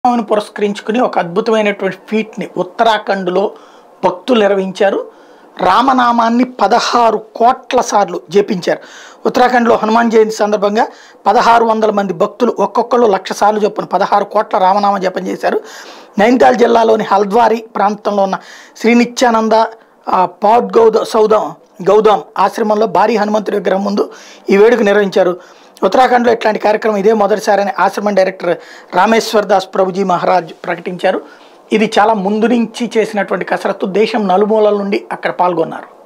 రామనవమిని పురస్కరించుకుని ఒక అద్భుతమైనటువంటి ఫీట్ని ఉత్తరాఖండ్లో భక్తులు నిర్వహించారు రామనామాన్ని పదహారు కోట్ల సార్లు జపించారు ఉత్తరాఖండ్లో హనుమాన్ జయంతి సందర్భంగా పదహారు వందల మంది భక్తులు ఒక్కొక్కరు లక్ష సార్లు చొప్పున పదహారు కోట్ల రామనామ జపం చేశారు నైనితాల్ జిల్లాలోని హల్ద్వారి ప్రాంతంలో ఉన్న శ్రీ నిత్యానంద ఆ, పాట్ గౌద సౌదం గౌదాం ఆశ్రమంలో భారీ హనుమంతుడి విగ్రహం ముందు ఈ వేడుక నిర్వహించారు ఉత్తరాఖండ్లో ఇట్లాంటి కార్యక్రమం ఇదే మొదటిసారని ఆశ్రమం డైరెక్టర్ రామేశ్వర్ దాస్ ప్రభుజీ మహారాజ్ ప్రకటించారు ఇది చాలా ముందు నుంచి చేసినటువంటి కసరత్తు దేశం నలుమూలల నుండి అక్కడ పాల్గొన్నారు